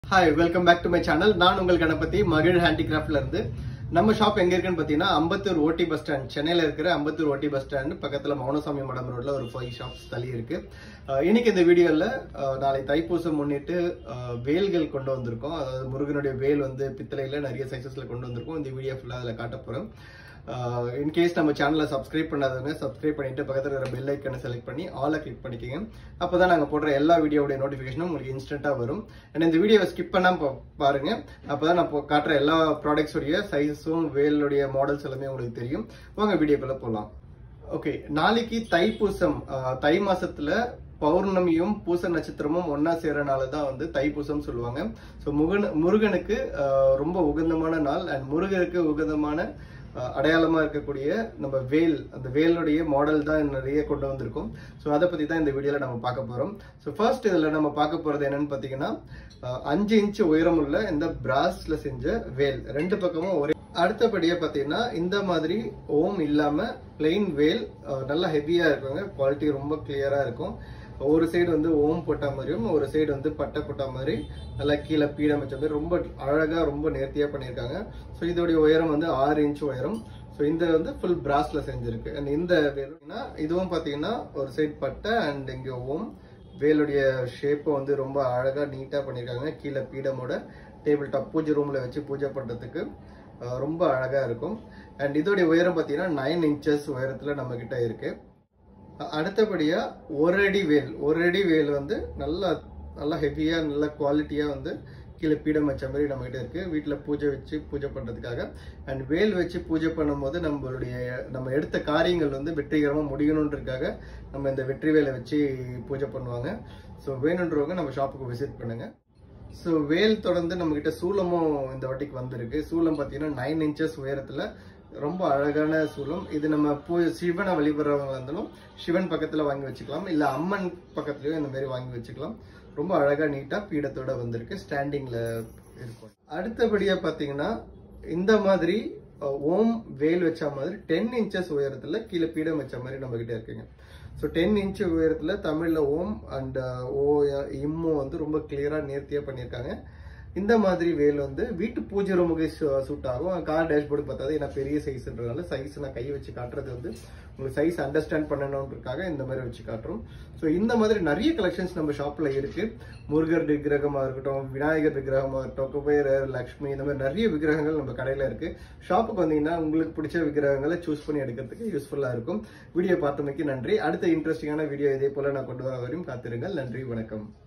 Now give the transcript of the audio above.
hi welcome back to my channel நான் உங்கள் கணபதி மகிழ் ஹேண்டிகிராஃப்ட்ல இருந்து நம்ம ஷாப் எங்க இருக்குன்னு பாத்தீங்கன்னா அம்பத்தூர் ஓட்டி பஸ் ஸ்டாண்ட் சென்னையில இருக்கிற அம்பத்தூர் ஓட்டி பஸ் ஸ்டாண்ட் பக்கத்துல மௌனசாமி மடம் ரோட்ல ஒரு ஃபைவ் ஷாப்ஸ் தள்ளி இருக்கு அஹ் இன்னைக்கு இந்த வீடியோல அஹ் நாளை தைப்பூசம் முன்னிட்டு அஹ் வேல்கள் கொண்டு வந்திருக்கோம் அதாவது முருகனுடைய வேல் வந்து பித்தளையில நிறைய சைசஸ்ல கொண்டு வந்திருக்கோம் இந்த வீடியோ ஃபுல்லா அதில் காட்ட போறோம் இன்கேஸ் நம்ம சேனலை சப்ஸ்கிரைப் பண்ணாதவங்க சப்ஸ்கிரைப் பண்ணிட்டு பக்கத்தில் இருக்கிற பெல் ஐக்கனை செலக்ட் பண்ணி ஆலை கிளிக் பண்ணிக்கோங்க அப்பதான் நாங்கள் போடுற எல்லா வீடியோடைய நோட்டிஃபிகேஷனும் உங்களுக்கு இன்ஸ்டன்ட்டாக வரும் அண்ட் இந்த வீடியோவை ஸ்கிப் பண்ணாம பா- பாருங்க அப்பதான் நான் இப்போ காட்டுற எல்லா ப்ராடக்ட்ஸுடைய சைஸஸும் வேலுடைய மாடல்ஸ் எல்லாமே உங்களுக்கு தெரியும் வாங்க வீடியோக்குள்ள போகலாம் ஓகே நாளைக்கு தைப்பூசம் அஹ், தை மாசத்துல பௌர்ணமியும் பூச நட்சத்திரமும் ஒன்னா சேரனால தான் வந்து தைப்பூசம் சொல்லுவாங்க ஸோ முகன் முருகனுக்கு அஹ், ரொம்ப உகந்தமான நாள் அண்ட் முருகனுக்கு உகந்தமான அஹ், அடையாளமா இருக்கக்கூடிய நம்ம வேல் அந்த வேலுடைய மாடல் தான் நிறைய கொண்டு வந்திருக்கோம் ஸோ அதை பத்தி தான் இந்த வீடியோல நம்ம பார்க்க போறோம் ஸோ ஃபர்ஸ்ட் இதுல நம்ம பார்க்க போறது என்னன்னு பார்த்தீங்கன்னா அஹ், அஞ்சு இன்ச் உயரம் உள்ள இந்த பிராஸ்ல செஞ்ச வேல் ரெண்டு பக்கமும் ஒரே அடுத்தபடியா பாத்தீங்கன்னா இந்த மாதிரி ஓம் இல்லாம பிளெயின் வேல் அஹ், நல்லா ஹெவியா இருக்குங்க குவாலிட்டி ரொம்ப கிளியரா இருக்கும் ஒரு சைடு வந்து ஓம் போட்ட மாதிரியும் ஒரு சைடு வந்து பட்டை போட்ட மாதிரி நல்லா கீழே பீடம் வச்ச மாதிரி ரொம்ப அழகா ரொம்ப நேர்த்தியா பண்ணியிருக்காங்க ஸோ இதோடைய உயரம் வந்து ஆறு இன்ச் உயரம் ஸோ இந்த வந்து ஃபுல் பிராஸ்ல செஞ்சிருக்கு அண்ட் இந்த வேலுனா இதுவும் பாத்தீங்கன்னா ஒரு சைடு பட்டை அண்ட் இங்க ஓம் வேலுடைய ஷேப்பை வந்து ரொம்ப அழகா நீட்டா பண்ணியிருக்காங்க கீழே பீடமோட டேபிள் டாப் பூஜை ரூம்ல வச்சு பூஜை பண்றதுக்கு அஹ், ரொம்ப அழகா இருக்கும் அண்ட் இதோடைய உயரம் பார்த்தீங்கன்னா நைன் இன்ச்சஸ் உயரத்துல நம்ம கிட்ட இருக்கு அ- அடுத்தபடியா ஒரு அடி வேல் ஒரு அடி வேல் வந்து நல்லா நல்லா ஹெவியா நல்ல குவாலிட்டியா வந்து கீழே பீடம் வச்ச மாதிரி நம்ம கிட்ட இருக்கு வீட்டுல பூஜை வச்சு பூஜை பண்றதுக்காக அண்ட் வேல் வச்சு பூஜை பண்ணும்போது நம்மளுடைய நம்ம எடுத்த காரியங்கள் வந்து வெற்றிகரமா முடியணுன்றதுக்காக நம்ம இந்த வெற்றி வேலை வச்சு பூஜை பண்ணுவாங்க ஸோ வேணுன்றவங்க நம்ம ஷாப்புக்கு விசிட் பண்ணுங்க ஸோ வேல் தொடர்ந்து நம்ம கிட்ட சூலமும் இந்த வாட்டிக்கு வந்திருக்கு சூலம் பார்த்தீங்கன்னா நைன் இன்ச்சஸ் உயரத்துல ரொம்ப அழகான சூலம் இது நம்ம பூ சிவனை வழிபடுறவங்க இருந்தாலும் சிவன் பக்கத்துல வாங்கி வச்சுக்கலாம் இல்ல அம்மன் பக்கத்துலயும் இந்த மாதிரி வாங்கி வச்சுக்கலாம் ரொம்ப அழகா நீட்டா பீடத்தோட வந்திருக்கு ஸ்டாண்டிங்ல இருக்கும் அடுத்தபடியா பாத்தீங்கன்னா இந்த மாதிரி அஹ், ஓம் வேல் வச்ச மாதிரி டென் இன்ச்சஸ் உயரத்துல கீழே பீடம் வச்ச மாதிரி நம்ம கிட்ட இருக்குங்க ஸோ டென் இன்ச் உயரத்துல தமிழ்ல ஓம் அண்ட் ஓ இம்மு வந்து ரொம்ப கிளியரா நேர்த்தியா பண்ணியிருக்காங்க இந்த மாதிரி வேல் வந்து வீட்டு பூஜை ரூமுக்கு சூட் ஆகும் கார் டேஷ்போர்டு பார்த்தாது ஏன்னா பெரிய சைஸ்ன்றதுனால சைஸ் நான் கை வச்சு காட்டுறது வந்து உங்களுக்கு சைஸ் அண்டர்ஸ்டாண்ட் பண்ணணுன்றதுக்காக இந்த மாதிரி வச்சு காட்டுறோம் ஸோ இந்த மாதிரி நிறைய கலெக்ஷன்ஸ் நம்ம ஷாப்ல இருக்கு முருகர் விக்கிரகமா இருக்கட்டும் விநாயகர் விக்கிரகமா இருக்கட்டும் குபேரர் லக்ஷ்மி இந்த மாதிரி நிறைய விக்கிரகங்கள் நம்ம கடையில இருக்கு ஷாப்புக்கு வந்தீங்கன்னா உங்களுக்கு பிடிச்ச விக்கிரகங்களை சூஸ் பண்ணி எடுக்கிறதுக்கு யூஸ்ஃபுல்லா இருக்கும் வீடியோ பார்த்தமைக்கு நன்றி அடுத்த இன்ட்ரெஸ்டிங்கான வீடியோ இதே போல நான் கொண்டு வர வரையும் காத்திருங்கள் நன்றி வணக்கம்